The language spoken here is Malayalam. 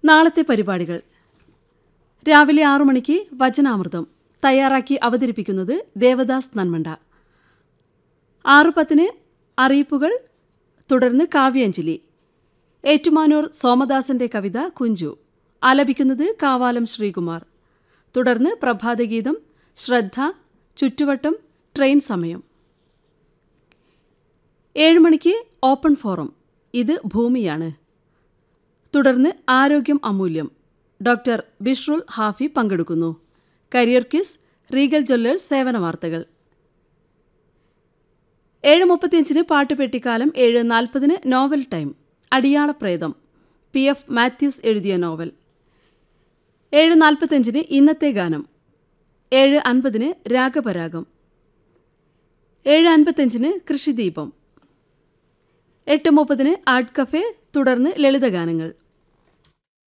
നാളത്തെ പരിപാടികൾ രാവിലെ ആറു മണിക്ക് വചനാമൃതം തയ്യാറാക്കി അവതരിപ്പിക്കുന്നത് ദേവദാസ് നന്മണ്ട ആറു പത്തിന് അറിയിപ്പുകൾ തുടർന്ന് കാവ്യാഞ്ജലി ഏറ്റുമാനൂർ സോമദാസന്റെ കവിത കുഞ്ചു ആലപിക്കുന്നത് കാവാലം ശ്രീകുമാർ തുടർന്ന് പ്രഭാതഗീതം ശ്രദ്ധ ചുറ്റുവട്ടം ട്രെയിൻ സമയം ഏഴ് മണിക്ക് ഓപ്പൺ ഫോറം ഇത് ഭൂമിയാണ് തുടർന്ന് ആരോഗ്യം അമൂല്യം ഡോക്ടർ ബിഷ്റുൽ ഹാഫി പങ്കെടുക്കുന്നു കരിയർ ക്വിസ് റീഗൽ ജ്വല്ലേഴ്സ് സേവന വാർത്തകൾ ഏഴ് മുപ്പത്തിയഞ്ചിന് പാട്ടുപെട്ടിക്കാലം ഏഴ് നാൽപ്പതിന് നോവൽ ടൈം അടിയാളപ്രേതം പി എഫ് മാത്യൂസ് എഴുതിയ നോവൽ ഏഴ് നാൽപ്പത്തഞ്ചിന് ഇന്നത്തെ ഗാനം ഏഴ് അൻപതിന് രാഗപരാഗം ഏഴ് അൻപത്തഞ്ചിന് കൃഷിദീപം എട്ട് മുപ്പതിന് ആർട്ട് കഫേ തുടർന്ന് ലളിതഗാനങ്ങൾ